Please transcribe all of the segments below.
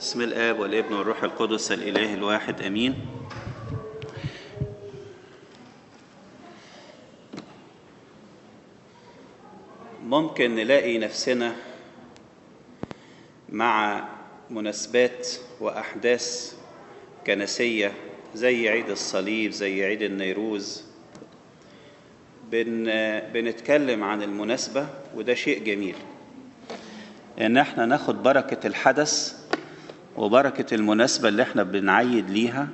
بسم الآب والابن والروح القدس الإله الواحد أمين ممكن نلاقي نفسنا مع مناسبات وأحداث كنسية زي عيد الصليب زي عيد النيروز بن بنتكلم عن المناسبة وده شيء جميل إن احنا ناخد بركة الحدث وبركة المناسبة اللي احنا بنعيد ليها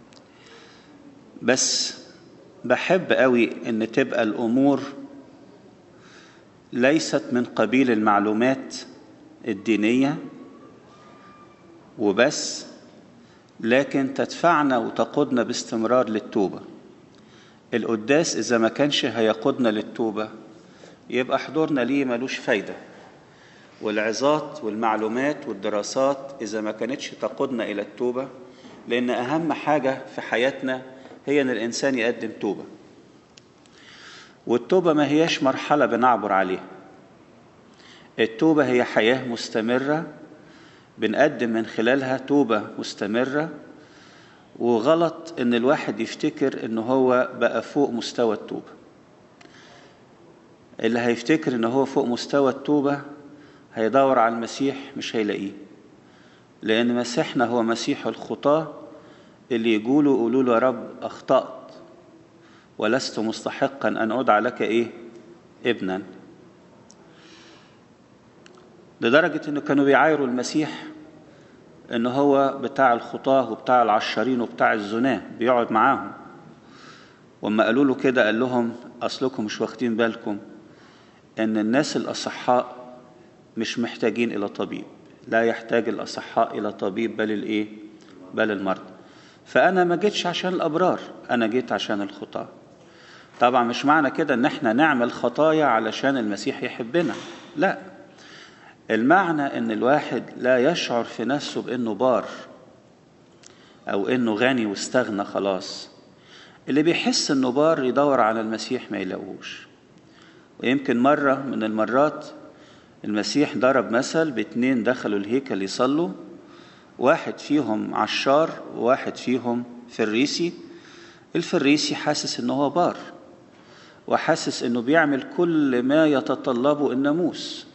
بس بحب قوي ان تبقى الامور ليست من قبيل المعلومات الدينية وبس لكن تدفعنا وتقودنا باستمرار للتوبة القداس إذا ما كانش هيقودنا للتوبة يبقى حضورنا ليه ملوش فايدة والعظات والمعلومات والدراسات إذا ما كانتش تقودنا إلى التوبة لأن أهم حاجة في حياتنا هي أن الإنسان يقدم توبة والتوبة ما هياش مرحلة بنعبر عليها التوبة هي حياة مستمرة بنقدم من خلالها توبة مستمرة وغلط ان الواحد يفتكر ان هو بقى فوق مستوى التوبة اللي هيفتكر ان هو فوق مستوى التوبة هيدور على المسيح مش هيلاقيه لان مسيحنا هو مسيح الخطاة اللي يقولوا قولوا له يا رب اخطأت ولست مستحقا ان ادعى لك ايه ابنا لدرجة انه كانوا بيعايروا المسيح ان هو بتاع الخطاه وبتاع العشارين وبتاع الزناه بيقعد معاهم وما قالوا له كده قال لهم اصلكم مش واخدين بالكم ان الناس الاصحاء مش محتاجين الى طبيب لا يحتاج الاصحاء الى طبيب بل الايه بل المرضى فانا ما جيتش عشان الابرار انا جيت عشان الخطاه طبعا مش معنى كده ان احنا نعمل خطايا علشان المسيح يحبنا لا المعنى ان الواحد لا يشعر في نفسه بانه بار او انه غني واستغنى خلاص اللي بيحس انه بار يدور على المسيح ما يلاقوش ويمكن مرة من المرات المسيح ضرب مثل باتنين دخلوا الهيكل يصلوا واحد فيهم عشار وواحد فيهم فريسي الفريسي حاسس انه هو بار وحاسس انه بيعمل كل ما يتطلبه الناموس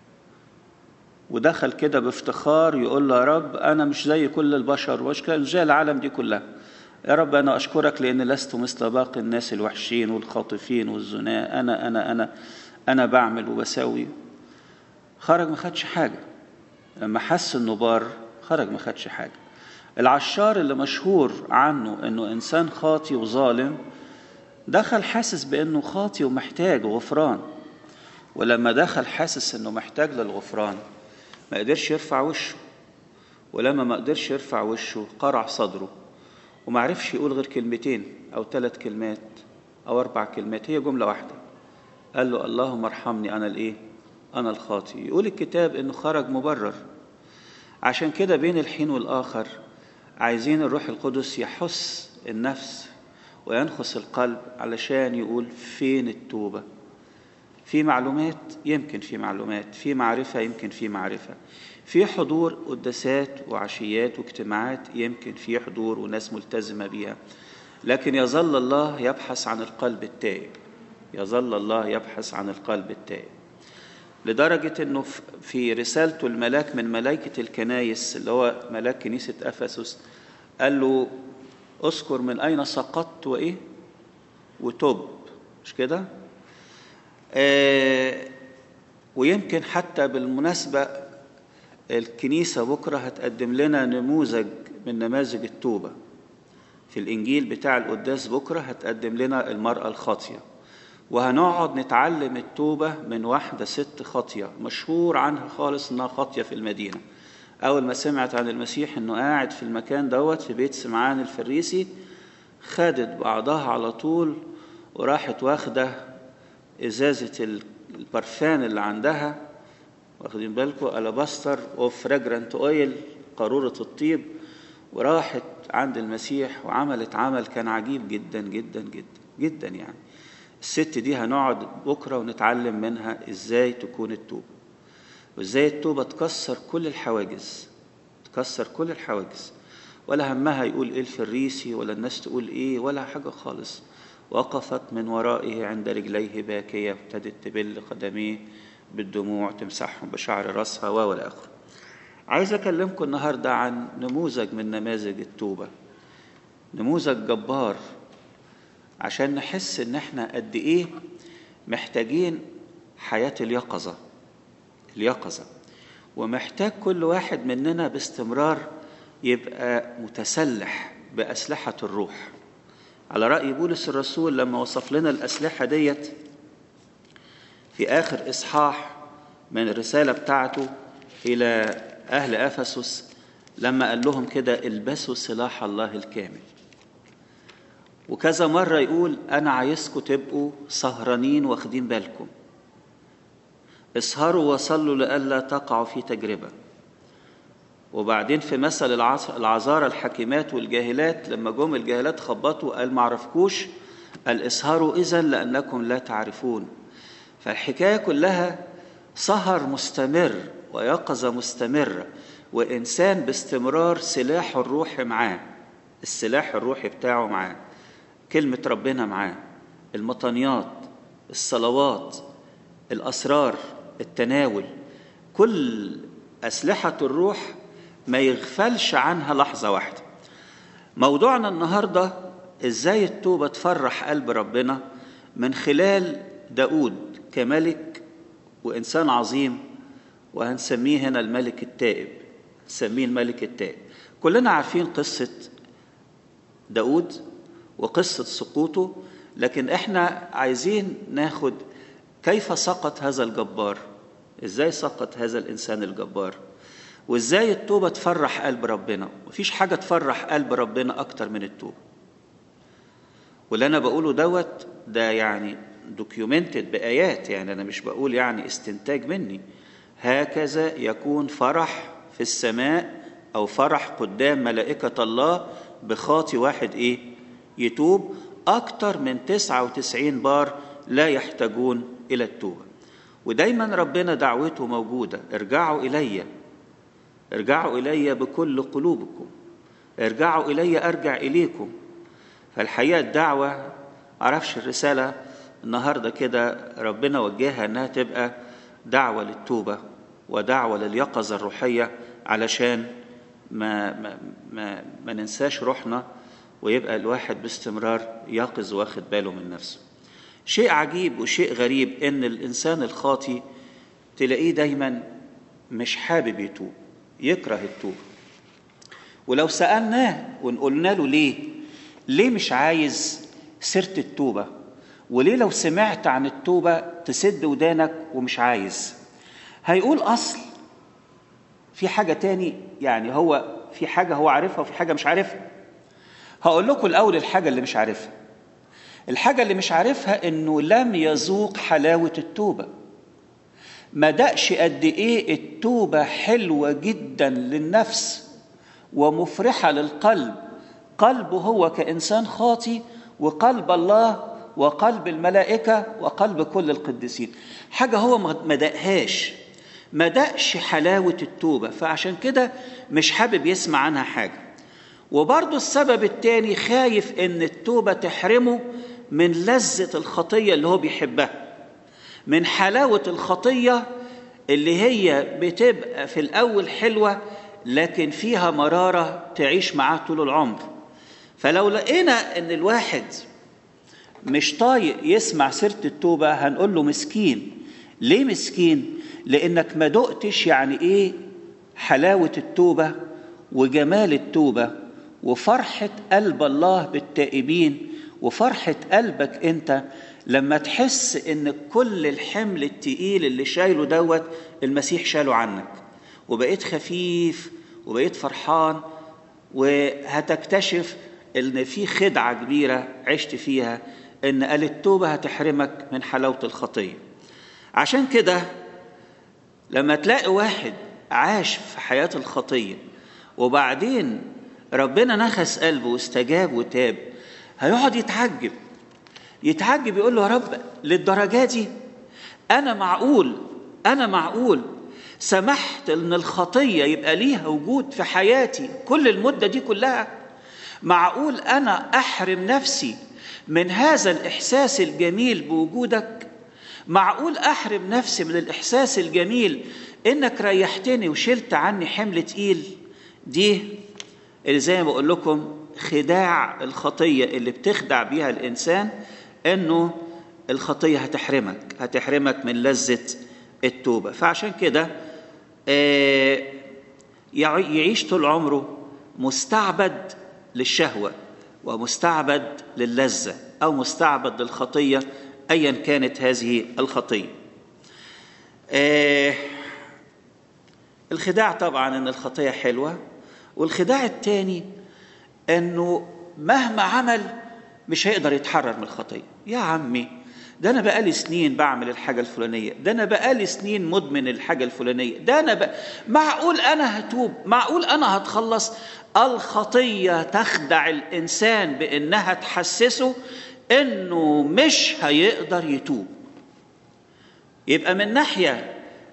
ودخل كده بافتخار يقول له يا رب أنا مش زي كل البشر مش زي العالم دي كلها يا رب أنا أشكرك لأن لست مثل باقي الناس الوحشين والخاطفين والزناة أنا أنا أنا أنا بعمل وبسوي خرج ما خدش حاجة لما حس إنه بار خرج ما خدش حاجة العشار اللي مشهور عنه إنه إنسان خاطي وظالم دخل حاسس بإنه خاطي ومحتاج غفران ولما دخل حاسس إنه محتاج للغفران ما قدرش يرفع وشه ولما ما قدرش يرفع وشه قرع صدره وما عرفش يقول غير كلمتين أو ثلاث كلمات أو أربع كلمات هي جملة واحدة قال له اللهم ارحمني أنا الإيه؟ أنا الخاطي يقول الكتاب إنه خرج مبرر عشان كده بين الحين والآخر عايزين الروح القدس يحس النفس وينخس القلب علشان يقول فين التوبه في معلومات يمكن في معلومات في معرفة يمكن في معرفة في حضور قداسات وعشيات واجتماعات يمكن في حضور وناس ملتزمة بيها لكن يظل الله يبحث عن القلب التائب يظل الله يبحث عن القلب التائب لدرجة أنه في رسالته الملاك من ملائكة الكنايس اللي هو ملاك كنيسة أفسس قال له اذكر من أين سقطت وإيه وتوب مش كده آه ويمكن حتى بالمناسبة الكنيسة بكرة هتقدم لنا نموذج من نماذج التوبة في الإنجيل بتاع القداس بكرة هتقدم لنا المرأة الخاطية وهنقعد نتعلم التوبة من واحدة ست خاطية مشهور عنها خالص إنها خاطية في المدينة أول ما سمعت عن المسيح إنه قاعد في المكان دوت في بيت سمعان الفريسي خدت بعضها على طول وراحت واخده ازازه البرفان اللي عندها واخدين بالكم الاباستر اوف فراجرانت اويل قاروره الطيب وراحت عند المسيح وعملت عمل كان عجيب جدا جدا جدا جدا يعني الست دي هنقعد بكره ونتعلم منها ازاي تكون التوبه وازاي التوبه تكسر كل الحواجز كسر كل الحواجز ولا همها يقول ايه الفريسي ولا الناس تقول ايه ولا حاجة خالص وقفت من ورائه عند رجليه باكية ابتدت تبل قدميه بالدموع تمسحهم بشعر راسها والى اخره عايز اكلمكم النهارده عن نموذج من نماذج التوبه نموذج جبار عشان نحس ان احنا قد ايه محتاجين حياه اليقظه اليقظه ومحتاج كل واحد مننا باستمرار يبقى متسلح باسلحه الروح على راي بولس الرسول لما وصف لنا الاسلحه ديت في اخر اصحاح من الرساله بتاعته الى اهل افسس لما قال لهم كده البسوا سلاح الله الكامل وكذا مره يقول انا عايزكم تبقوا سهرانين واخدين بالكم اسهروا وصلوا لئلا تقعوا في تجربه وبعدين في مثل العذارى الحكيمات والجاهلات لما جم الجاهلات خبطوا قال ما عرفكوش قال اسهروا اذا لانكم لا تعرفون فالحكايه كلها سهر مستمر ويقظه مستمره وانسان باستمرار سلاح الروح معاه السلاح الروحي بتاعه معاه كلمه ربنا معاه المطنيات الصلوات الاسرار التناول كل اسلحه الروح ما يغفلش عنها لحظه واحده موضوعنا النهارده ازاي التوبه تفرح قلب ربنا من خلال داود كملك وإنسان عظيم وهنسميه هنا الملك التائب نسميه الملك التائب كلنا عارفين قصة داود وقصة سقوطه لكن احنا عايزين ناخد كيف سقط هذا الجبار ازاي سقط هذا الانسان الجبار وازاي التوبة تفرح قلب ربنا مفيش حاجة تفرح قلب ربنا اكتر من التوبة واللي انا بقوله دوت ده يعني دوكيومنتد بآيات يعني أنا مش بقول يعني استنتاج مني هكذا يكون فرح في السماء أو فرح قدام ملائكة الله بخاطي واحد إيه يتوب أكتر من 99 بار لا يحتاجون إلى التوبة ودايما ربنا دعوته موجودة ارجعوا إلي ارجعوا إلي بكل قلوبكم ارجعوا إلي أرجع إليكم فالحقيقة الدعوة معرفش الرسالة النهارده كده ربنا وجهها انها تبقى دعوه للتوبه ودعوه لليقظه الروحيه علشان ما ما ما, ما ننساش روحنا ويبقى الواحد باستمرار يقظ واخد باله من نفسه. شيء عجيب وشيء غريب ان الانسان الخاطي تلاقيه دايما مش حابب يتوب يكره التوبه. ولو سالناه وقلنا له ليه؟ ليه مش عايز سيره التوبه؟ وليه لو سمعت عن التوبة تسد ودانك ومش عايز هيقول أصل في حاجة تاني يعني هو في حاجة هو عارفها وفي حاجة مش عارفها هقول لكم الأول الحاجة اللي مش عارفها الحاجة اللي مش عارفها إنه لم يذوق حلاوة التوبة ما دقش قد إيه التوبة حلوة جدا للنفس ومفرحة للقلب قلبه هو كإنسان خاطي وقلب الله وقلب الملائكة وقلب كل القديسين حاجة هو ما دقهاش ما دقش حلاوة التوبة فعشان كده مش حابب يسمع عنها حاجة وبرضه السبب التاني خايف ان التوبة تحرمه من لذة الخطية اللي هو بيحبها من حلاوة الخطية اللي هي بتبقى في الأول حلوة لكن فيها مرارة تعيش معاه طول العمر فلو لقينا ان الواحد مش طايق يسمع سيرة التوبة هنقول له مسكين ليه مسكين؟ لأنك ما دقتش يعني إيه حلاوة التوبة وجمال التوبة وفرحة قلب الله بالتائبين وفرحة قلبك أنت لما تحس إن كل الحمل التقيل اللي شايله دوت المسيح شاله عنك وبقيت خفيف وبقيت فرحان وهتكتشف إن في خدعة كبيرة عشت فيها ان قال التوبه هتحرمك من حلاوه الخطيه عشان كده لما تلاقي واحد عاش في حياه الخطيه وبعدين ربنا نخس قلبه واستجاب وتاب هيقعد يتعجب يتعجب يقول له يا رب للدرجه دي انا معقول انا معقول سمحت ان الخطيه يبقى ليها وجود في حياتي كل المده دي كلها معقول انا احرم نفسي من هذا الاحساس الجميل بوجودك معقول احرم نفسي من الاحساس الجميل انك ريحتني وشلت عني حمل تقيل دي اللي زي ما بقول لكم خداع الخطيه اللي بتخدع بيها الانسان انه الخطيه هتحرمك هتحرمك من لذه التوبه فعشان كده آه يعيش طول عمره مستعبد للشهوه ومستعبد للذه او مستعبد للخطيه ايا كانت هذه الخطيه آه الخداع طبعا ان الخطيه حلوه والخداع الثاني انه مهما عمل مش هيقدر يتحرر من الخطيه يا عمي ده انا بقالي سنين بعمل الحاجه الفلانيه ده انا بقالي سنين مدمن الحاجه الفلانيه ده انا ب... معقول انا هتوب معقول انا هتخلص الخطيه تخدع الانسان بانها تحسسه انه مش هيقدر يتوب يبقى من ناحيه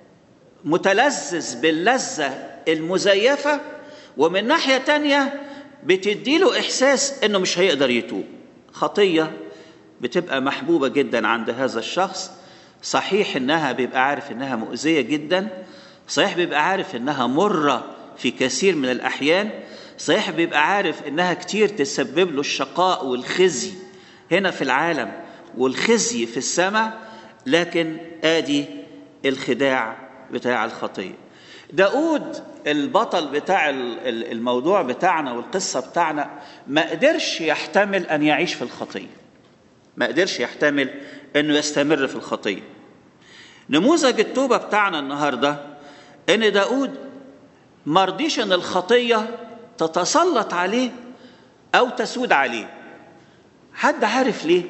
متلذذ باللذه المزيفه ومن ناحيه تانيه بتديله احساس انه مش هيقدر يتوب خطيه بتبقى محبوبه جدا عند هذا الشخص صحيح انها بيبقى عارف انها مؤذيه جدا صحيح بيبقى عارف انها مره في كثير من الاحيان صحيح بيبقى عارف انها كتير تسبب له الشقاء والخزي هنا في العالم والخزي في السماء لكن ادي الخداع بتاع الخطيه داود البطل بتاع الموضوع بتاعنا والقصة بتاعنا ما قدرش يحتمل أن يعيش في الخطية ما قدرش يحتمل أنه يستمر في الخطية نموذج التوبة بتاعنا النهاردة أن داود مرضيش أن الخطية تتسلط عليه أو تسود عليه حد عارف ليه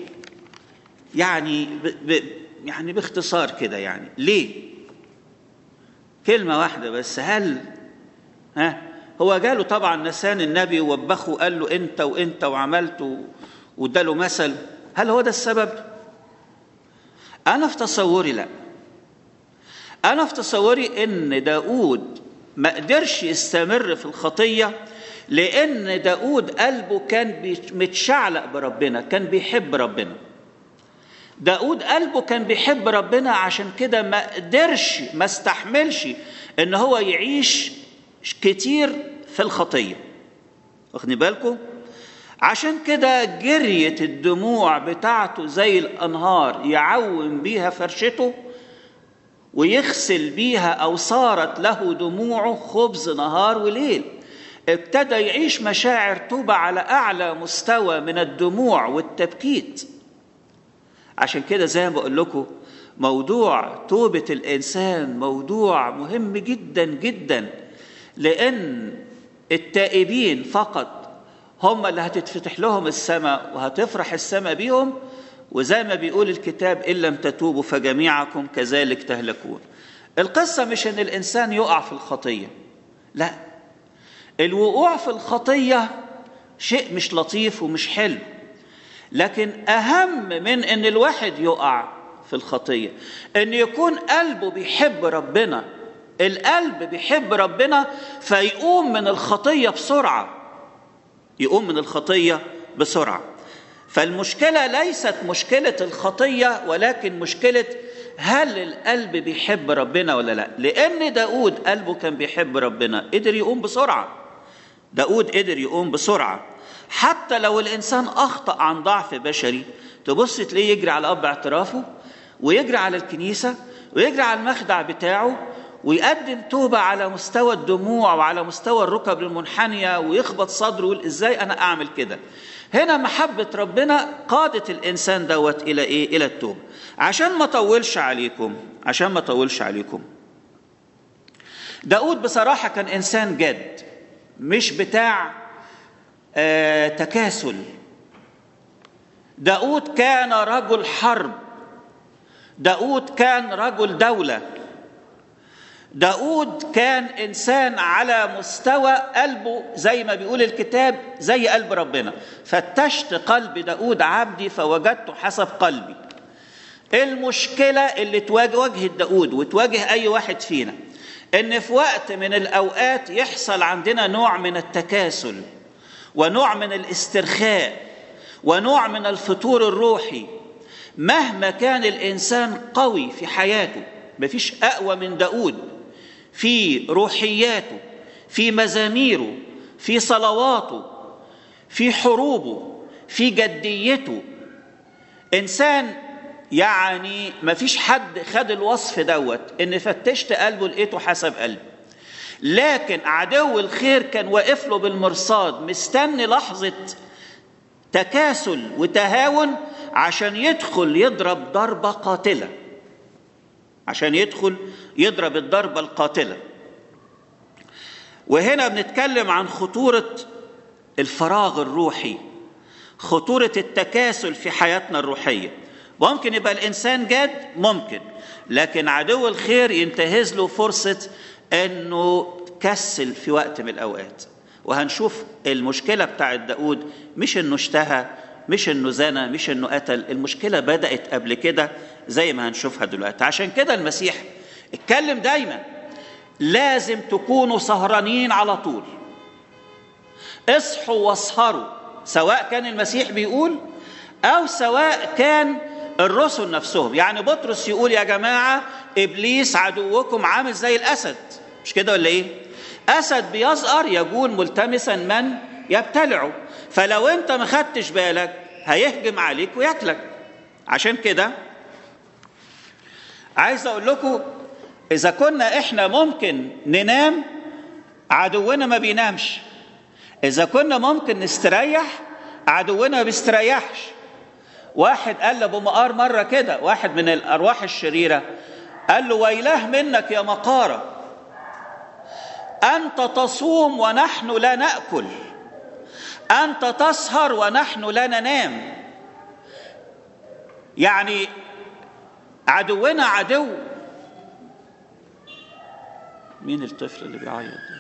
يعني ب... ب... يعني باختصار كده يعني ليه كلمة واحدة بس هل ها هو جاله طبعا نسان النبي ووبخه قال له انت وانت وعملت واداله مثل هل هو ده السبب؟ أنا في تصوري لا أنا في تصوري إن داود ما قدرش يستمر في الخطية لأن داود قلبه كان متشعلق بربنا كان بيحب ربنا داود قلبه كان بيحب ربنا عشان كده ما قدرش ما استحملش ان هو يعيش كتير في الخطية واخدين بالكم عشان كده جريت الدموع بتاعته زي الانهار يعوم بيها فرشته ويغسل بيها او صارت له دموعه خبز نهار وليل ابتدى يعيش مشاعر توبة على أعلى مستوى من الدموع والتبكيت عشان كده زي ما بقول لكم موضوع توبة الإنسان موضوع مهم جدا جدا لأن التائبين فقط هم اللي هتتفتح لهم السماء وهتفرح السماء بيهم وزي ما بيقول الكتاب إن لم تتوبوا فجميعكم كذلك تهلكون القصة مش إن الإنسان يقع في الخطية لا الوقوع في الخطية شيء مش لطيف ومش حلو لكن أهم من إن الواحد يقع في الخطية إن يكون قلبه بيحب ربنا القلب بيحب ربنا فيقوم من الخطية بسرعة يقوم من الخطية بسرعة فالمشكلة ليست مشكلة الخطية ولكن مشكلة هل القلب بيحب ربنا ولا لا لأن داود قلبه كان بيحب ربنا قدر يقوم بسرعة داود قدر يقوم بسرعة حتى لو الإنسان أخطأ عن ضعف بشري تبص تلاقيه يجري على أب اعترافه ويجري على الكنيسة ويجري على المخدع بتاعه ويقدم توبة على مستوى الدموع وعلى مستوى الركب المنحنية ويخبط صدره ويقول ازاي انا اعمل كده هنا محبة ربنا قادت الانسان دوت الى ايه الى التوبة عشان ما اطولش عليكم عشان ما اطولش عليكم داود بصراحة كان انسان جد مش بتاع آه تكاسل داود كان رجل حرب داود كان رجل دولة داود كان إنسان على مستوى قلبه زي ما بيقول الكتاب زي قلب ربنا فتشت قلب داود عبدي فوجدته حسب قلبي المشكلة اللي تواجه واجهة داود وتواجه أي واحد فينا ان في وقت من الاوقات يحصل عندنا نوع من التكاسل ونوع من الاسترخاء ونوع من الفتور الروحي مهما كان الانسان قوي في حياته مفيش اقوى من داود في روحياته في مزاميره في صلواته في حروبه في جديته انسان يعني ما فيش حد خد الوصف دوت ان فتشت قلبه لقيته حسب قلبي لكن عدو الخير كان واقف له بالمرصاد مستني لحظه تكاسل وتهاون عشان يدخل يضرب ضربه قاتله عشان يدخل يضرب الضربه القاتله وهنا بنتكلم عن خطوره الفراغ الروحي خطوره التكاسل في حياتنا الروحيه ممكن يبقى الانسان جاد ممكن لكن عدو الخير ينتهز له فرصه انه كسل في وقت من الاوقات وهنشوف المشكله بتاعت داود مش انه اشتهى مش انه زنى مش انه قتل المشكله بدات قبل كده زي ما هنشوفها دلوقتي عشان كده المسيح اتكلم دايما لازم تكونوا سهرانين على طول اصحوا واسهروا سواء كان المسيح بيقول او سواء كان الرسل نفسهم يعني بطرس يقول يا جماعه ابليس عدوكم عامل زي الاسد مش كده ولا ايه اسد بيزقر يجول ملتمسا من يبتلعه فلو انت ما خدتش بالك هيهجم عليك وياكلك عشان كده عايز اقول لكم اذا كنا احنا ممكن ننام عدونا ما بينامش اذا كنا ممكن نستريح عدونا ما بيستريحش واحد قال لابو مقار مره كده واحد من الارواح الشريره قال له ويلاه منك يا مقاره انت تصوم ونحن لا ناكل انت تسهر ونحن لا ننام يعني عدونا عدو مين الطفل اللي بيعيط ده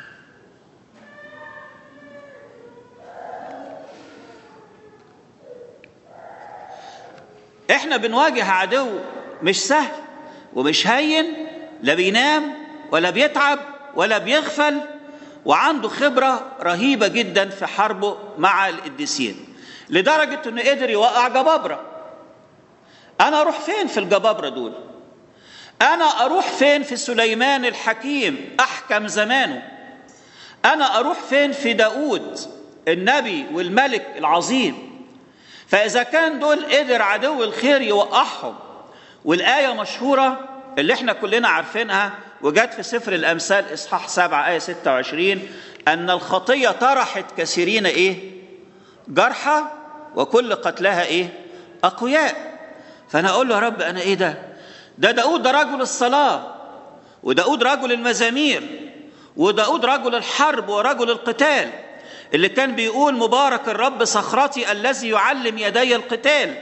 احنا بنواجه عدو مش سهل ومش هين لا بينام ولا بيتعب ولا بيغفل وعنده خبرة رهيبة جدا في حربه مع القديسين لدرجة انه قدر يوقع جبابرة انا اروح فين في الجبابرة دول انا اروح فين في سليمان الحكيم احكم زمانه انا اروح فين في داود النبي والملك العظيم فاذا كان دول قدر عدو الخير يوقعهم والايه مشهوره اللي احنا كلنا عارفينها وجت في سفر الامثال اصحاح 7 ايه 26 ان الخطيه طرحت كثيرين ايه جرحى وكل قتلها ايه اقوياء فانا اقول له يا رب انا ايه ده ده داود ده رجل الصلاه وداود رجل المزامير وداود رجل الحرب ورجل القتال اللي كان بيقول مبارك الرب صخرتي الذي يعلم يدي القتال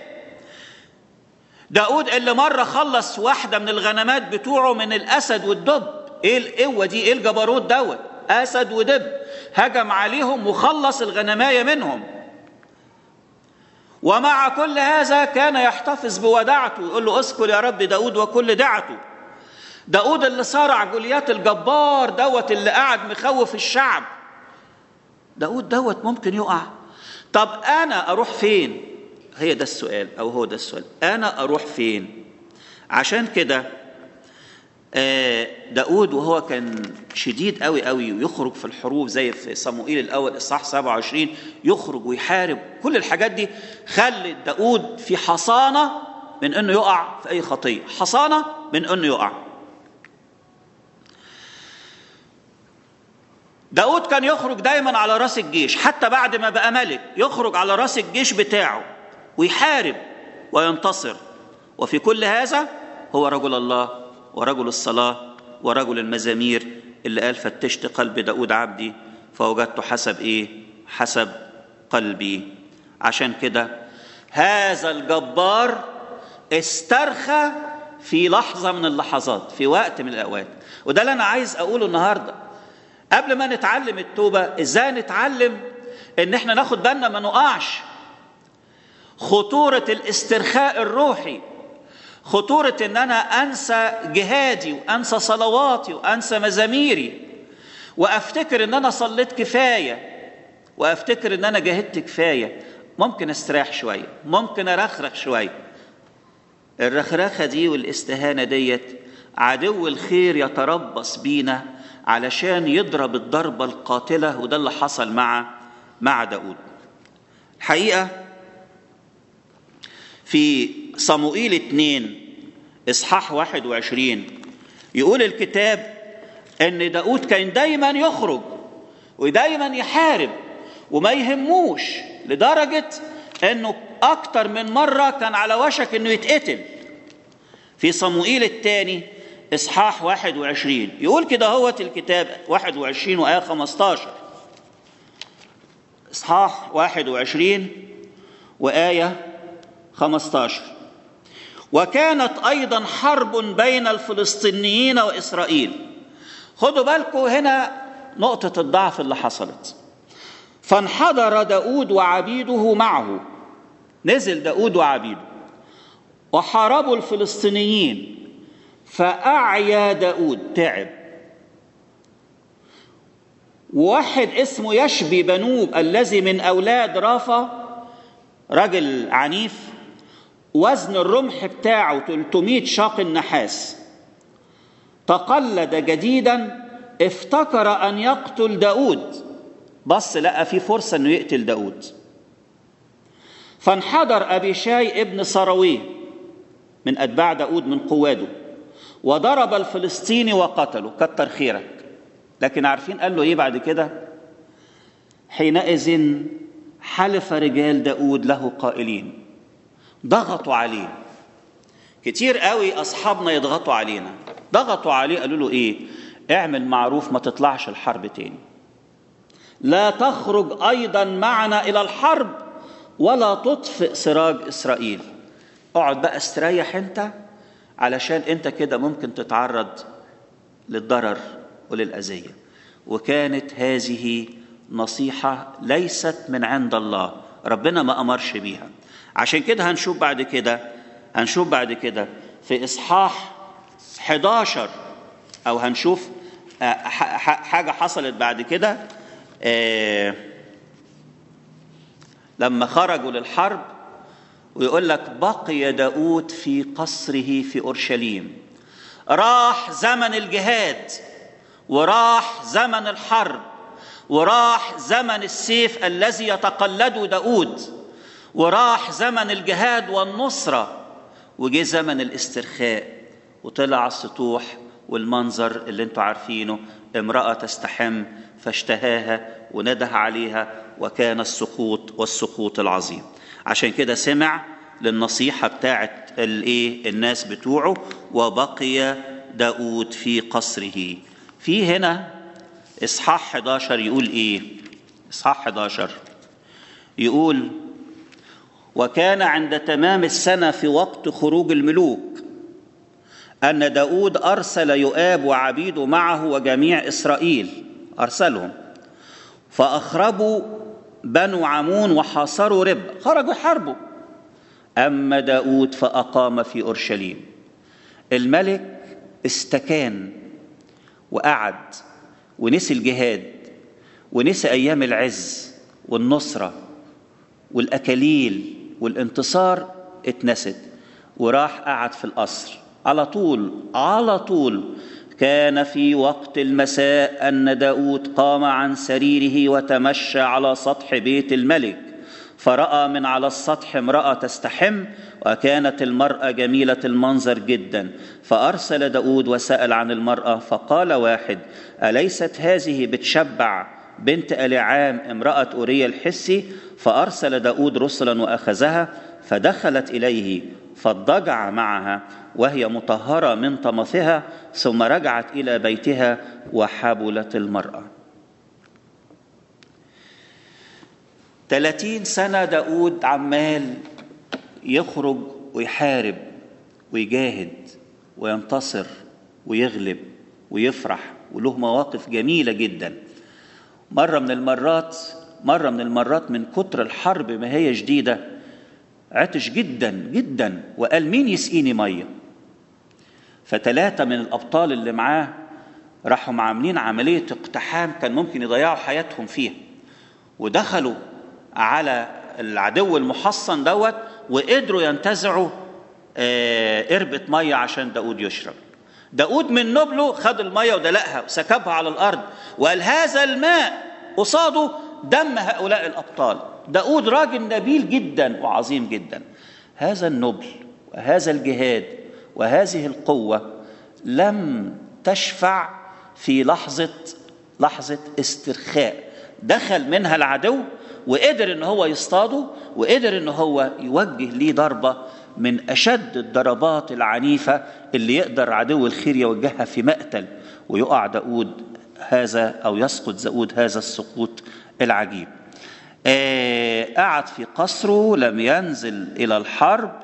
داود اللي مرة خلص واحدة من الغنمات بتوعه من الأسد والدب إيه القوة دي إيه الجبروت دوت أسد ودب هجم عليهم وخلص الغنماية منهم ومع كل هذا كان يحتفظ بوداعته يقول له اذكر يا رب داود وكل دعته داود اللي صارع جوليات الجبار دوت اللي قعد مخوف الشعب داود دوت ممكن يقع طب انا اروح فين هي ده السؤال او هو ده السؤال انا اروح فين عشان كده داود وهو كان شديد قوي قوي ويخرج في الحروب زي في صموئيل الاول اصحاح 27 يخرج ويحارب كل الحاجات دي خلت داود في حصانه من انه يقع في اي خطيه حصانه من انه يقع داود كان يخرج دايما على راس الجيش حتى بعد ما بقى ملك يخرج على راس الجيش بتاعه ويحارب وينتصر وفي كل هذا هو رجل الله ورجل الصلاة ورجل المزامير اللي قال فتشت قلب داود عبدي فوجدت حسب ايه حسب قلبي عشان كده هذا الجبار استرخى في لحظة من اللحظات في وقت من الأوقات وده اللي أنا عايز أقوله النهاردة قبل ما نتعلم التوبة إزاي نتعلم إن إحنا ناخد بالنا ما نقعش خطورة الاسترخاء الروحي خطورة ان انا انسى جهادي وانسى صلواتي وانسى مزاميري وافتكر ان انا صليت كفاية وافتكر ان انا جاهدت كفاية ممكن استريح شوية ممكن ارخرخ شوية الرخرخة دي والاستهانة ديت عدو الخير يتربص بينا علشان يضرب الضربة القاتلة وده اللي حصل مع مع داود الحقيقة في صموئيل 2 إصحاح 21 يقول الكتاب إن داود كان دايما يخرج ودايما يحارب وما يهموش لدرجة إنه أكتر من مرة كان على وشك إنه يتقتل في صموئيل الثاني إصحاح 21 يقول كده هوت الكتاب 21 وآية 15 إصحاح 21 وآية 15 وكانت أيضا حرب بين الفلسطينيين وإسرائيل خدوا بالكم هنا نقطة الضعف اللي حصلت فانحدر داود وعبيده معه نزل داود وعبيده وحاربوا الفلسطينيين فأعيا داود تعب واحد اسمه يشبي بنوب الذي من أولاد رافا رجل عنيف وزن الرمح بتاعه 300 شاق النحاس تقلد جديدا افتكر أن يقتل داود بص لقى في فرصة أنه يقتل داود فانحدر أبي شاي ابن سرويه من أتباع داود من قواده وضرب الفلسطيني وقتله كتر خيرك لكن عارفين قال له ايه بعد كده حينئذ حلف رجال داود له قائلين ضغطوا عليه كتير قوي اصحابنا يضغطوا علينا ضغطوا عليه قالوا له ايه اعمل معروف ما تطلعش الحرب تاني لا تخرج ايضا معنا الى الحرب ولا تطفئ سراج اسرائيل اقعد بقى استريح انت علشان انت كده ممكن تتعرض للضرر وللأذية وكانت هذه نصيحة ليست من عند الله ربنا ما أمرش بيها عشان كده هنشوف بعد كده هنشوف بعد كده في إصحاح 11 أو هنشوف حاجة حصلت بعد كده لما خرجوا للحرب ويقول لك بقي داود في قصره في أورشليم راح زمن الجهاد وراح زمن الحرب وراح زمن السيف الذي يتقلده داود وراح زمن الجهاد والنصرة وجه زمن الاسترخاء وطلع السطوح والمنظر اللي انتوا عارفينه امرأة تستحم فاشتهاها ونده عليها وكان السقوط والسقوط العظيم عشان كده سمع للنصيحة بتاعت الايه الناس بتوعه وبقي داود في قصره في هنا اصحاح 11 يقول ايه اصحاح 11 يقول وكان عند تمام السنة في وقت خروج الملوك أن داود أرسل يؤاب وعبيده معه وجميع إسرائيل أرسلهم فأخربوا بنو عمون وحاصروا رب خرجوا حربوا أما داود فأقام في أورشليم الملك استكان وقعد ونسي الجهاد ونسي أيام العز والنصرة والأكاليل والانتصار اتنست وراح قعد في القصر على طول على طول كان في وقت المساء أن داود قام عن سريره وتمشى على سطح بيت الملك فرأى من على السطح امرأة تستحم وكانت المرأة جميلة المنظر جدا فأرسل داود وسأل عن المرأة فقال واحد أليست هذه بتشبع بنت ألعام امرأة أوريا الحسي فأرسل داود رسلا وأخذها فدخلت إليه فاضطجع معها وهي مطهرة من طمثها ثم رجعت إلى بيتها وحبلت المرأة ثلاثين سنة داود عمال يخرج ويحارب ويجاهد وينتصر ويغلب ويفرح وله مواقف جميلة جدا مرة من المرات مرة من المرات من كتر الحرب ما هي جديدة عطش جدا جدا وقال مين يسقيني ميه فتلاتة من الأبطال اللي معاه راحوا عاملين عملية اقتحام كان ممكن يضيعوا حياتهم فيها ودخلوا على العدو المحصن دوت وقدروا ينتزعوا قربة مية عشان داود يشرب داود من نبله خد المية ودلقها وسكبها على الأرض وقال هذا الماء قصاده دم هؤلاء الأبطال داود راجل نبيل جدا وعظيم جدا هذا النبل وهذا الجهاد وهذه القوة لم تشفع في لحظة لحظة استرخاء دخل منها العدو وقدر ان هو يصطاده وقدر ان هو يوجه ليه ضربة من اشد الضربات العنيفة اللي يقدر عدو الخير يوجهها في مقتل ويقع داود هذا او يسقط داود هذا السقوط العجيب آه قعد في قصره لم ينزل الى الحرب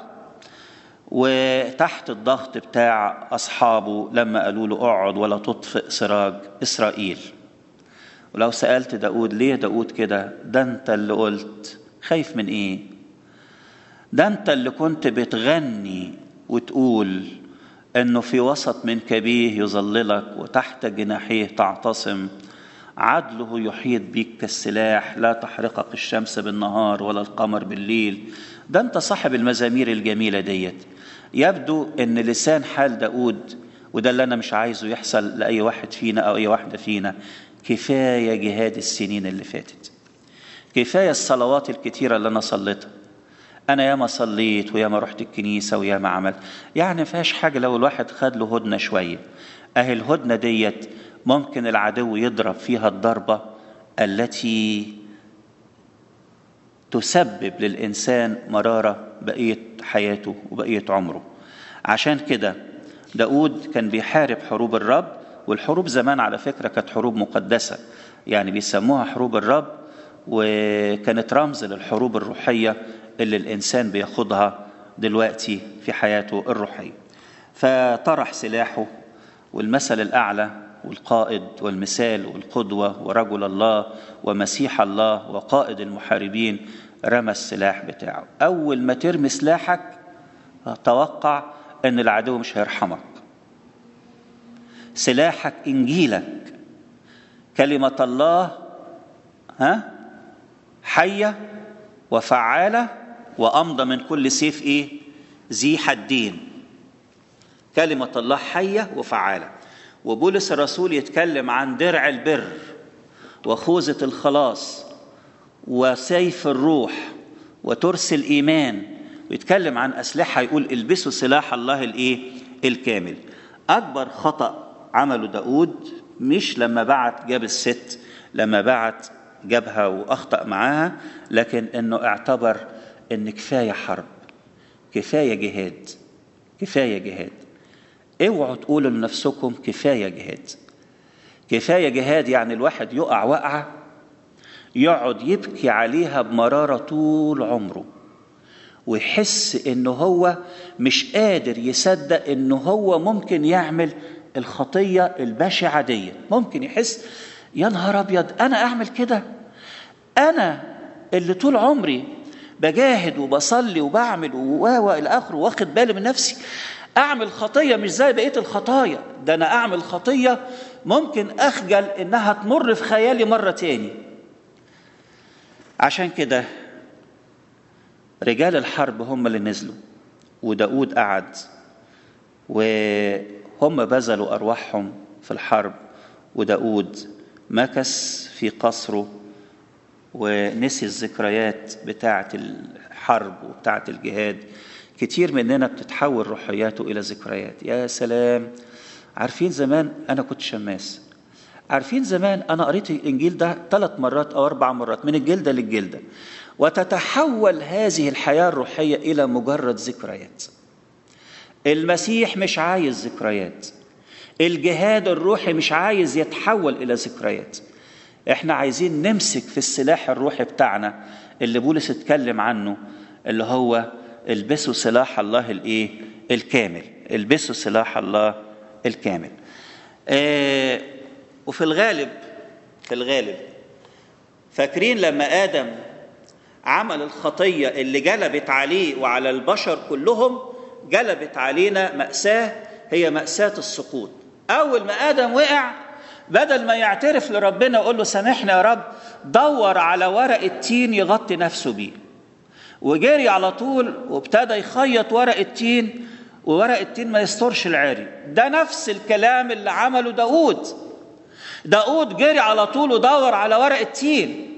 وتحت الضغط بتاع أصحابه لما قالوا له اقعد ولا تطفئ سراج إسرائيل ولو سألت داود ليه داود كده ده أنت اللي قلت خايف من إيه ده أنت اللي كنت بتغني وتقول أنه في وسط من كبيه يظللك وتحت جناحيه تعتصم عدله يحيط بك كالسلاح لا تحرقك الشمس بالنهار ولا القمر بالليل ده انت صاحب المزامير الجميلة ديت يبدو ان لسان حال داود وده اللي انا مش عايزه يحصل لاي واحد فينا او اي واحدة فينا كفاية جهاد السنين اللي فاتت كفاية الصلوات الكتيرة اللي انا صليتها انا ياما صليت وياما رحت الكنيسة وياما عملت يعني فيهاش حاجة لو الواحد خد له هدنة شوية اهي الهدنة ديت ممكن العدو يضرب فيها الضربة التي تسبب للإنسان مرارة بقية حياته وبقية عمره عشان كده داود كان بيحارب حروب الرب والحروب زمان على فكرة كانت حروب مقدسة يعني بيسموها حروب الرب وكانت رمز للحروب الروحية اللي الإنسان بياخدها دلوقتي في حياته الروحية فطرح سلاحه والمثل الأعلى والقائد والمثال والقدوة ورجل الله ومسيح الله وقائد المحاربين رمى السلاح بتاعه أول ما ترمي سلاحك توقع أن العدو مش هيرحمك سلاحك إنجيلك كلمة الله ها حية وفعالة وأمضى من كل سيف إيه ذي حدين كلمة الله حية وفعالة وبولس الرسول يتكلم عن درع البر وخوذة الخلاص وسيف الروح وترس الإيمان ويتكلم عن أسلحة يقول البسوا سلاح الله الإيه الكامل أكبر خطأ عمله داود مش لما بعت جاب الست لما بعت جابها وأخطأ معاها لكن أنه اعتبر أن كفاية حرب كفاية جهاد كفاية جهاد اوعوا تقولوا لنفسكم كفايه جهاد كفايه جهاد يعني الواحد يقع وقعه يقعد يبكي عليها بمراره طول عمره ويحس انه هو مش قادر يصدق انه هو ممكن يعمل الخطيه البشعه دي ممكن يحس يا نهار ابيض انا اعمل كده انا اللي طول عمري بجاهد وبصلي وبعمل و الى اخره واخد بالي من نفسي اعمل خطيه مش زي بقيه الخطايا ده انا اعمل خطيه ممكن اخجل انها تمر في خيالي مره تاني عشان كده رجال الحرب هم اللي نزلوا وداود قعد وهم بذلوا ارواحهم في الحرب وداود مكث في قصره ونسي الذكريات بتاعه الحرب وبتاعه الجهاد كتير مننا بتتحول روحياته الى ذكريات يا سلام عارفين زمان انا كنت شماس عارفين زمان انا قريت الانجيل ده ثلاث مرات او اربع مرات من الجلده للجلده وتتحول هذه الحياه الروحيه الى مجرد ذكريات المسيح مش عايز ذكريات الجهاد الروحي مش عايز يتحول الى ذكريات احنا عايزين نمسك في السلاح الروحي بتاعنا اللي بولس اتكلم عنه اللي هو البسوا سلاح الله الايه الكامل البسوا سلاح الله الكامل آه وفي الغالب في الغالب فاكرين لما ادم عمل الخطية اللي جلبت عليه وعلى البشر كلهم جلبت علينا مأساة هي مأساة السقوط أول ما آدم وقع بدل ما يعترف لربنا ويقول له سامحني يا رب دور على ورق التين يغطي نفسه بيه وجري على طول وابتدى يخيط ورق التين وورق التين ما يسترش العري ده نفس الكلام اللي عمله داود داود جري على طول ودور على ورق التين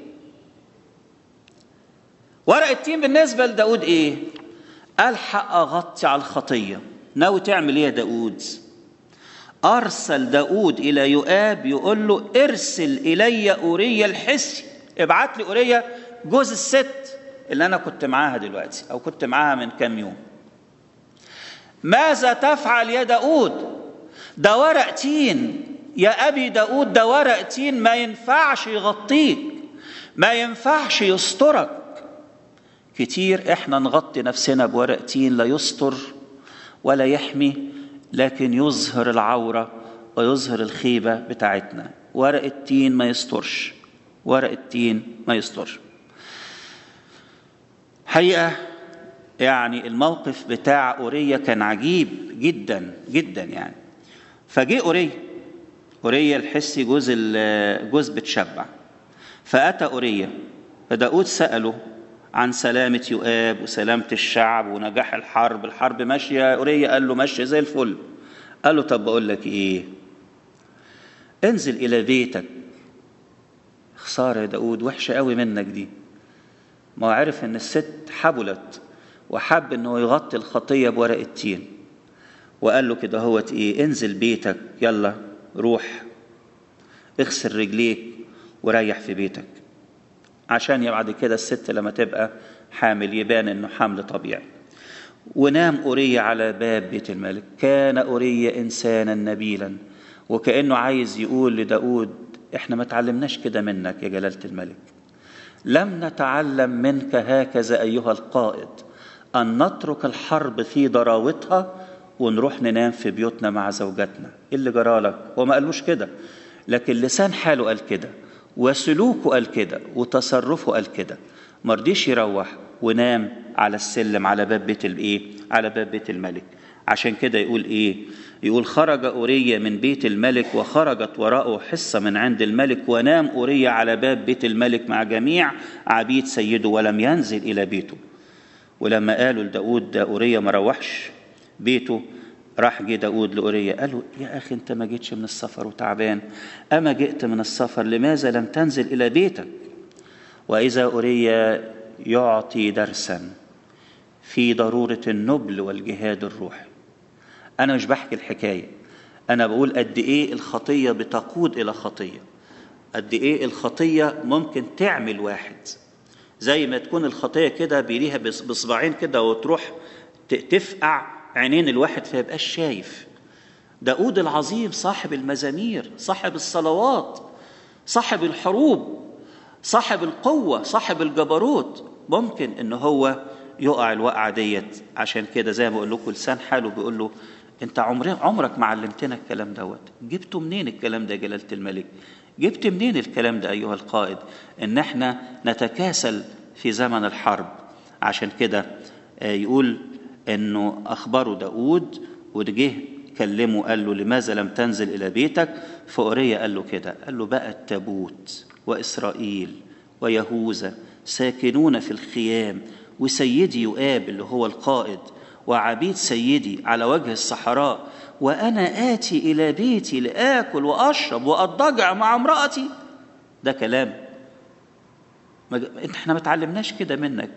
ورق التين بالنسبة لداود ايه ألحق أغطي على الخطية ناوي تعمل ايه يا داود أرسل داود إلى يؤاب يقول له ارسل إلي أوريا الحسي ابعت لي أوريا جوز الست اللي أنا كنت معاها دلوقتي أو كنت معاها من كام يوم ماذا تفعل يا داود ده ورق تين يا أبي داود ده ورق تين ما ينفعش يغطيك ما ينفعش يسترك كتير احنا نغطي نفسنا بورق تين لا يستر ولا يحمي لكن يظهر العورة ويظهر الخيبة بتاعتنا ورق التين ما يسترش ورق التين ما يسترش حقيقة يعني الموقف بتاع أوريا كان عجيب جدا جدا يعني فجه أوريا أوريا الحسي جوز جوز بتشبع فأتى أوريا فداود سأله عن سلامة يؤاب وسلامة الشعب ونجاح الحرب الحرب ماشية أوريا قال له ماشية زي الفل قال له طب بقول لك إيه انزل إلى بيتك خسارة يا داود وحشة قوي منك دي ما هو عرف إن الست حبلت وحب إنه يغطي الخطية بورق التين وقال له كده هوت إيه انزل بيتك يلا روح اغسل رجليك وريح في بيتك عشان بعد كده الست لما تبقى حامل يبان انه حمل طبيعي ونام أوريا على باب بيت الملك كان أوريا إنسانا نبيلا وكأنه عايز يقول لداود احنا ما تعلمناش كده منك يا جلالة الملك لم نتعلم منك هكذا أيها القائد أن نترك الحرب في ضراوتها ونروح ننام في بيوتنا مع زوجاتنا إيه اللي جرالك هو ما قالوش كده لكن لسان حاله قال كده وسلوكه قال كده وتصرفه قال كده ما رضيش يروح ونام على السلم على باب بيت الايه على باب بيت الملك عشان كده يقول ايه يقول خرج أوريا من بيت الملك وخرجت وراءه حصة من عند الملك ونام أوريا على باب بيت الملك مع جميع عبيد سيده ولم ينزل إلى بيته ولما قالوا لداود ده أوريا ما روحش بيته راح جه داود لأوريا قال له يا أخي أنت ما جيتش من السفر وتعبان أما جئت من السفر لماذا لم تنزل إلى بيتك وإذا أوريا يعطي درسا في ضرورة النبل والجهاد الروحي أنا مش بحكي الحكاية أنا بقول قد إيه الخطية بتقود إلى خطية قد إيه الخطية ممكن تعمل واحد زي ما تكون الخطية كده بيليها بصباعين كده وتروح تفقع عينين الواحد فيبقاش شايف داود العظيم صاحب المزامير صاحب الصلوات صاحب الحروب صاحب القوة صاحب الجبروت ممكن ان هو يقع الوقعة ديت عشان كده زي ما بقول لكم لسان حاله بيقول له انت عمرك عمرك ما علمتنا الكلام دوت جبته منين الكلام ده يا جلالة الملك جبت منين الكلام ده ايها القائد ان احنا نتكاسل في زمن الحرب عشان كده يقول انه اخبره داود وجه كلمه قال له لماذا لم تنزل الى بيتك فأوريا قال له كده قال له بقى التابوت واسرائيل ويهوذا ساكنون في الخيام وسيدي يؤاب اللي هو القائد وعبيد سيدي على وجه الصحراء وانا اتي الى بيتي لاكل واشرب واضطجع مع امراتي ده كلام ما احنا ما تعلمناش كده منك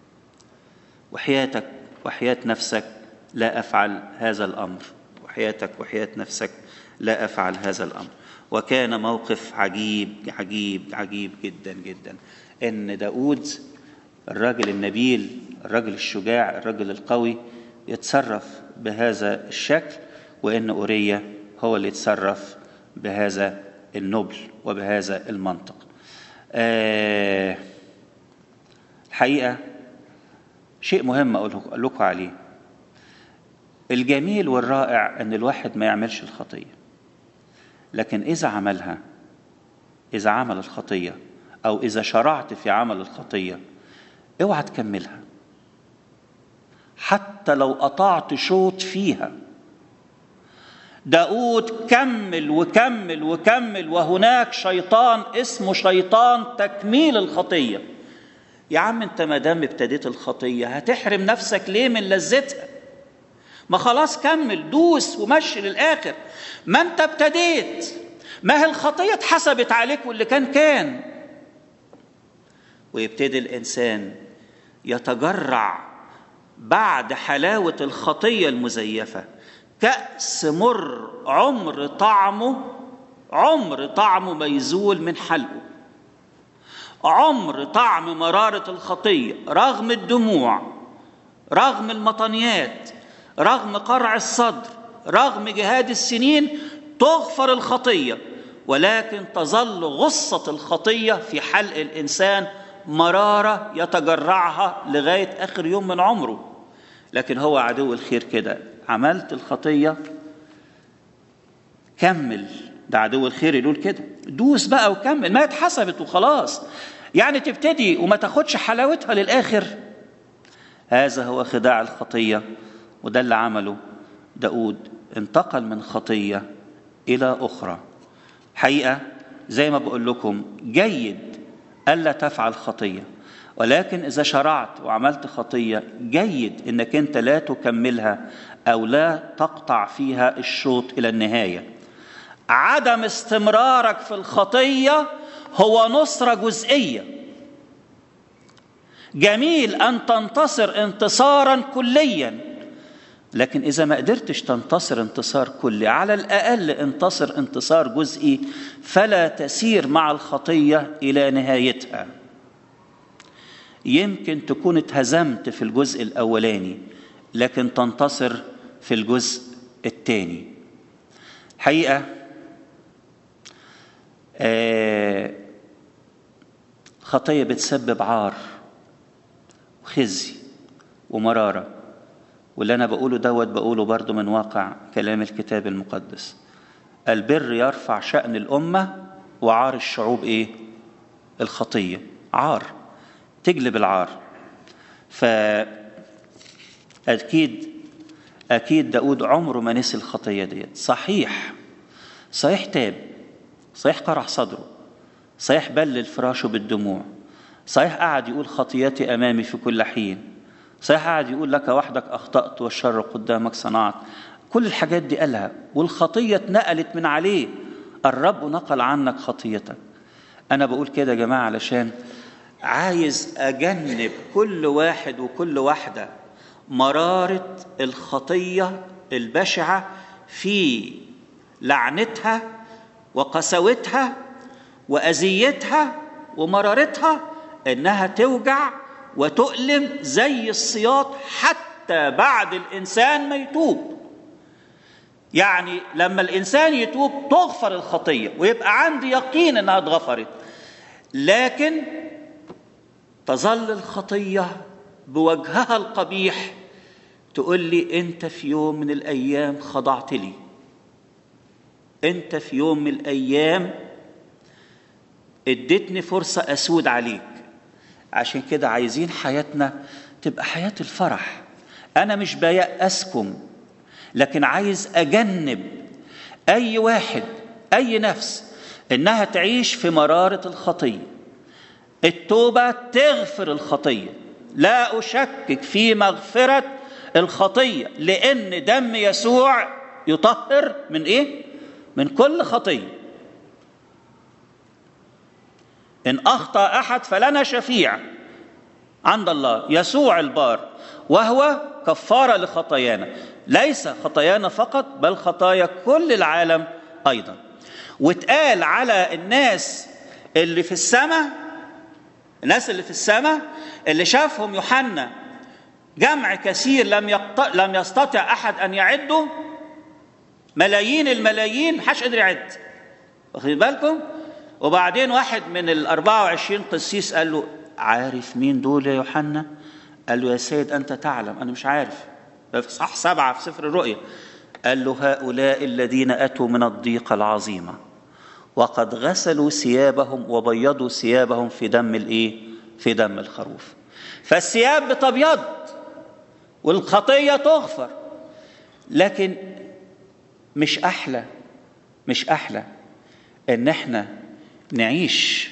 وحياتك وحياة نفسك لا أفعل هذا الأمر وحياتك وحياة نفسك لا أفعل هذا الأمر وكان موقف عجيب عجيب عجيب جدا جدا إن داود الراجل النبيل الراجل الشجاع الراجل القوي يتصرف بهذا الشكل وإن أوريا هو اللي يتصرف بهذا النبل وبهذا المنطق آه الحقيقة شيء مهم أقول لكم عليه الجميل والرائع أن الواحد ما يعملش الخطية لكن إذا عملها إذا عمل الخطية أو إذا شرعت في عمل الخطية اوعى تكملها حتى لو قطعت شوط فيها داود كمل وكمل وكمل وهناك شيطان اسمه شيطان تكميل الخطية يا عم انت ما دام ابتديت الخطية هتحرم نفسك ليه من لذتها ما خلاص كمل دوس ومشي للآخر ما انت ابتديت ما هي الخطية اتحسبت عليك واللي كان كان ويبتدي الإنسان يتجرع بعد حلاوة الخطية المزيفة كأس مر عمر طعمه عمر طعمه ما يزول من حلقه عمر طعم مرارة الخطية رغم الدموع رغم المطنيات رغم قرع الصدر رغم جهاد السنين تغفر الخطية ولكن تظل غصة الخطية في حلق الإنسان مرارة يتجرعها لغاية آخر يوم من عمره لكن هو عدو الخير كده عملت الخطية كمل ده عدو الخير يقول كده دوس بقى وكمل ما اتحسبت وخلاص يعني تبتدي وما تاخدش حلاوتها للآخر هذا هو خداع الخطية وده اللي عمله داود انتقل من خطية إلى أخرى حقيقة زي ما بقول لكم جيد ألا تفعل خطية ولكن إذا شرعت وعملت خطية جيد إنك أنت لا تكملها أو لا تقطع فيها الشوط إلى النهاية عدم استمرارك في الخطية هو نصرة جزئية جميل أن تنتصر انتصارا كليا لكن إذا ما قدرتش تنتصر انتصار كلي على الأقل انتصر انتصار جزئي فلا تسير مع الخطية إلى نهايتها يمكن تكون اتهزمت في الجزء الأولاني لكن تنتصر في الجزء الثاني حقيقة آه خطية بتسبب عار وخزي ومرارة واللي أنا بقوله دوت بقوله برضو من واقع كلام الكتاب المقدس البر يرفع شأن الأمة وعار الشعوب إيه؟ الخطية عار تجلب العار فأكيد أكيد داود عمره ما نسي الخطية ديت صحيح صحيح تاب صحيح قرح صدره صحيح بلل فراشه بالدموع صحيح قعد يقول خطيتي أمامي في كل حين صحيح قعد يقول لك وحدك أخطأت والشر قدامك صنعت كل الحاجات دي قالها والخطية اتنقلت من عليه الرب نقل عنك خطيتك أنا بقول كده يا جماعة علشان عايز أجنب كل واحد وكل واحدة مرارة الخطية البشعة في لعنتها وقسوتها وأذيتها ومرارتها إنها توجع وتؤلم زي السياط حتى بعد الإنسان ما يتوب يعني لما الإنسان يتوب تغفر الخطية ويبقى عندي يقين إنها اتغفرت لكن تظل الخطية بوجهها القبيح تقول لي أنت في يوم من الأيام خضعت لي أنت في يوم من الأيام اديتني فرصة أسود عليك عشان كده عايزين حياتنا تبقى حياة الفرح أنا مش بيأسكم لكن عايز أجنب أي واحد أي نفس إنها تعيش في مرارة الخطية التوبة تغفر الخطية لا أشكك في مغفرة الخطية لأن دم يسوع يطهر من إيه؟ من كل خطية إن أخطأ أحد فلنا شفيع عند الله يسوع البار وهو كفارة لخطايانا ليس خطايانا فقط بل خطايا كل العالم أيضا واتقال على الناس اللي في السماء الناس اللي في السماء اللي شافهم يوحنا جمع كثير لم يقط... لم يستطع احد ان يعده ملايين الملايين محدش قدر يعد واخدين بالكم وبعدين واحد من ال 24 قسيس قال له عارف مين دول يا يوحنا قال له يا سيد انت تعلم انا مش عارف في صح سبعه في سفر الرؤيا قال له هؤلاء الذين اتوا من الضيقه العظيمه وقد غسلوا ثيابهم وبيضوا ثيابهم في دم الايه في دم الخروف فالثياب بتبيض والخطيه تغفر لكن مش احلى مش احلى ان احنا نعيش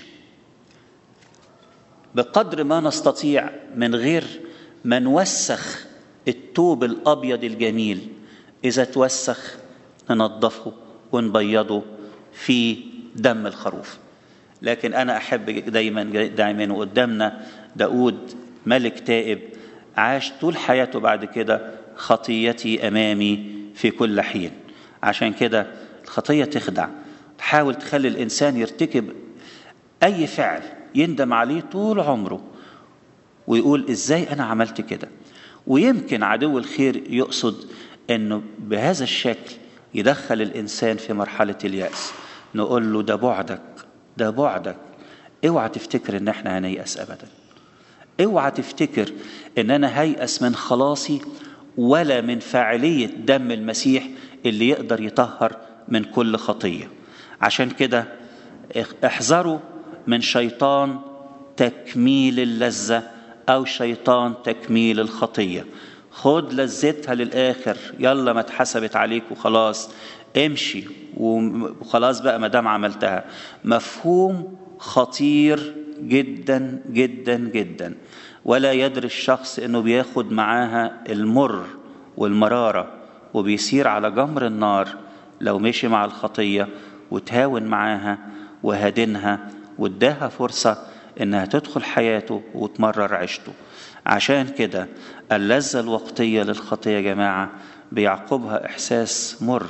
بقدر ما نستطيع من غير ما نوسخ التوب الابيض الجميل اذا توسخ ننظفه ونبيضه في دم الخروف لكن انا احب دايما دايما وقدامنا داود ملك تائب عاش طول حياته بعد كده خطيتي امامي في كل حين عشان كده الخطيه تخدع تحاول تخلي الانسان يرتكب اي فعل يندم عليه طول عمره ويقول ازاي انا عملت كده ويمكن عدو الخير يقصد انه بهذا الشكل يدخل الانسان في مرحله الياس نقول له ده بعدك ده بعدك اوعى تفتكر ان احنا هنيأس ابدا اوعى تفتكر ان انا هيأس من خلاصي ولا من فاعليه دم المسيح اللي يقدر يطهر من كل خطيه عشان كده احذروا من شيطان تكميل اللذه او شيطان تكميل الخطيه خد لذتها للاخر يلا ما اتحسبت عليك وخلاص امشي وخلاص بقى ما دام عملتها مفهوم خطير جدا جدا جدا ولا يدري الشخص انه بياخد معاها المر والمراره وبيسير على جمر النار لو مشي مع الخطيه وتهاون معاها وهادنها واداها فرصه انها تدخل حياته وتمرر عيشته عشان كده اللذه الوقتيه للخطيه يا جماعه بيعقبها احساس مر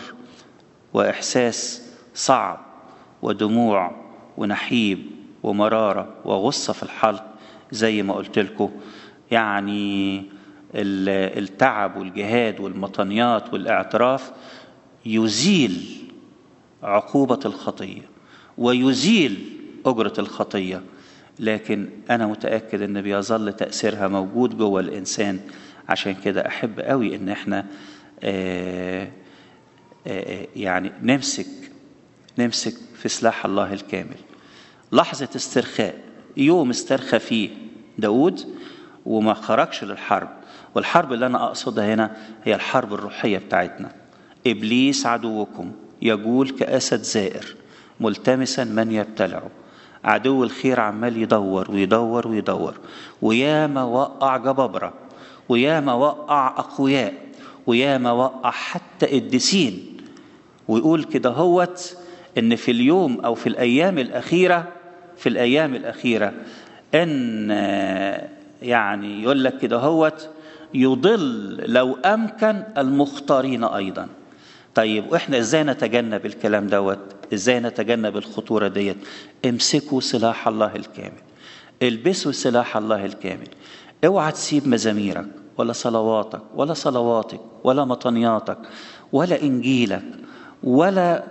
واحساس صعب ودموع ونحيب ومراره وغصه في الحلق زي ما قلت لكم يعني التعب والجهاد والمطنيات والاعتراف يزيل عقوبه الخطيه ويزيل اجره الخطيه لكن انا متاكد ان بيظل تاثيرها موجود جوه الانسان عشان كده احب قوي ان احنا آآ آآ يعني نمسك نمسك في سلاح الله الكامل لحظه استرخاء يوم استرخى فيه داود وما خرجش للحرب والحرب اللي انا اقصدها هنا هي الحرب الروحيه بتاعتنا ابليس عدوكم يجول كاسد زائر ملتمسا من يبتلعه عدو الخير عمال يدور ويدور ويدور وياما وقع جبابره وياما وقع اقوياء وياما وقع حتى قديسين ويقول كده هوت ان في اليوم او في الايام الاخيره في الايام الاخيره ان يعني يقول لك كده هوت يضل لو امكن المختارين ايضا طيب واحنا ازاي نتجنب الكلام دوت ازاي نتجنب الخطوره ديت امسكوا سلاح الله الكامل البسوا سلاح الله الكامل اوعى تسيب مزاميرك ولا صلواتك ولا صلواتك ولا مطنياتك ولا انجيلك ولا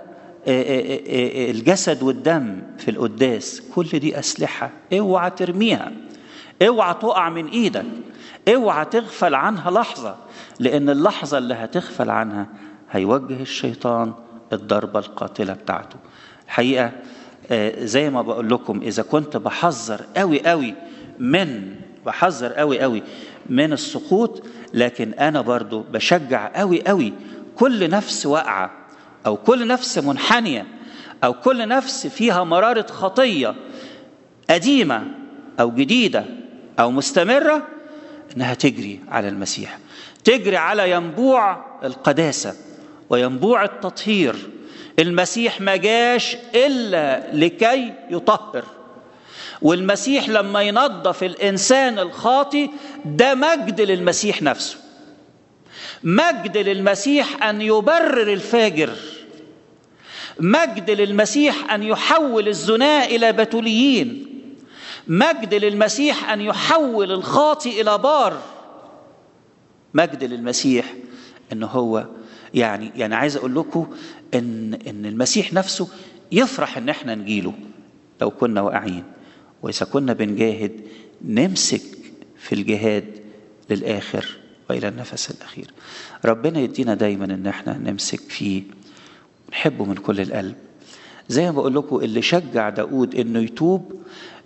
الجسد والدم في القداس كل دي اسلحه اوعى ترميها اوعى تقع من ايدك اوعى تغفل عنها لحظه لان اللحظه اللي هتغفل عنها هيوجه الشيطان الضربه القاتله بتاعته الحقيقه زي ما بقول لكم اذا كنت بحذر قوي قوي من بحذر قوي قوي من السقوط لكن انا برضو بشجع قوي قوي كل نفس واقعه او كل نفس منحنيه او كل نفس فيها مراره خطيه قديمه او جديده او مستمره انها تجري على المسيح تجري على ينبوع القداسه وينبوع التطهير المسيح ما جاش الا لكي يطهر والمسيح لما ينظف الانسان الخاطي ده مجد للمسيح نفسه مجد للمسيح ان يبرر الفاجر مجد للمسيح ان يحول الزناء الى بتوليين مجد للمسيح ان يحول الخاطي الى بار مجد للمسيح ان هو يعني يعني عايز اقول لكم ان ان المسيح نفسه يفرح ان احنا نجيله لو كنا واقعين واذا كنا بنجاهد نمسك في الجهاد للاخر والى النفس الاخير ربنا يدينا دايما ان احنا نمسك فيه نحبه من كل القلب زي ما بقول لكم اللي شجع داود انه يتوب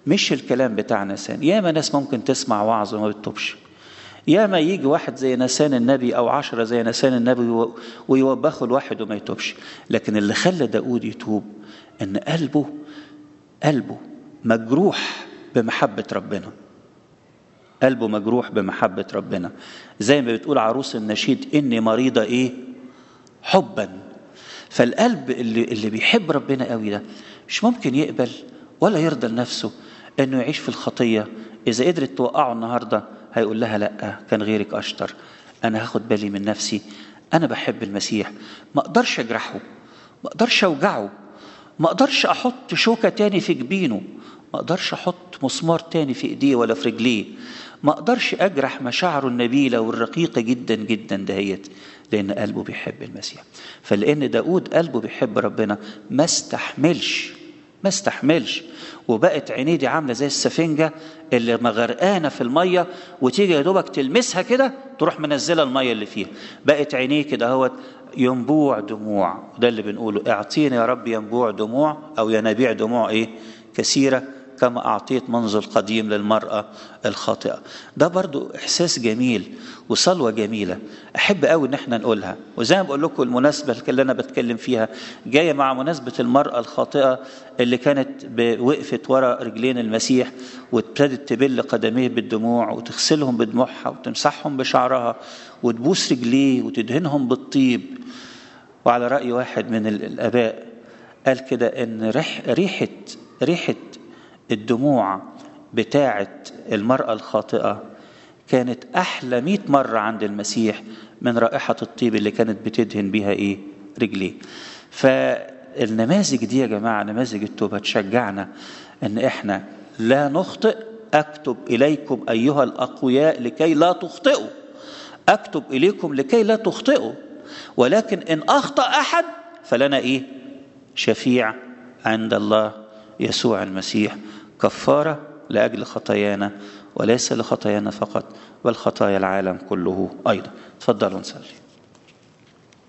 مش الكلام بتاع نسان ياما ناس ممكن تسمع وعظ وما بتتوبش ياما يجي واحد زي نسان النبي او عشرة زي نسان النبي ويوبخوا الواحد وما يتوبش لكن اللي خلى داود يتوب ان قلبه قلبه مجروح بمحبة ربنا قلبه مجروح بمحبة ربنا زي ما بتقول عروس النشيد إني مريضة إيه حبا فالقلب اللي, اللي بيحب ربنا قوي ده مش ممكن يقبل ولا يرضى لنفسه انه يعيش في الخطيه اذا قدرت توقعه النهارده هيقول لها لا كان غيرك اشطر انا هاخد بالي من نفسي انا بحب المسيح ما اقدرش اجرحه ما اقدرش اوجعه ما اقدرش احط شوكه تاني في جبينه ما اقدرش احط مسمار تاني في ايديه ولا في رجليه ما اقدرش اجرح مشاعره النبيله والرقيقه جدا جدا دهيت لان قلبه بيحب المسيح فلان داود قلبه بيحب ربنا ما استحملش ما استحملش وبقت عينيه دي عامله زي السفنجه اللي مغرقانه في الميه وتيجي يا دوبك تلمسها كده تروح منزله الميه اللي فيها بقت عينيه كده اهوت ينبوع دموع ده اللي بنقوله اعطيني يا رب ينبوع دموع او ينابيع دموع ايه كثيره كما أعطيت منذ القديم للمرأة الخاطئة ده برضو إحساس جميل وصلوة جميلة أحب قوي إن احنا نقولها وزي ما بقول لكم المناسبة اللي أنا بتكلم فيها جاية مع مناسبة المرأة الخاطئة اللي كانت وقفت ورا رجلين المسيح وابتدت تبل قدميه بالدموع وتغسلهم بدموعها وتمسحهم بشعرها وتبوس رجليه وتدهنهم بالطيب وعلى رأي واحد من الآباء قال كده إن ريح ريحة ريحة الدموع بتاعة المرأة الخاطئة كانت أحلى مئة مرة عند المسيح من رائحة الطيب اللي كانت بتدهن بيها إيه رجليه فالنماذج دي يا جماعة نماذج التوبة تشجعنا أن إحنا لا نخطئ أكتب إليكم أيها الأقوياء لكي لا تخطئوا أكتب إليكم لكي لا تخطئوا ولكن إن أخطأ أحد فلنا إيه شفيع عند الله يسوع المسيح كفارة لأجل خطايانا وليس لخطايانا فقط بل خطايا العالم كله أيضا تفضلوا نصلي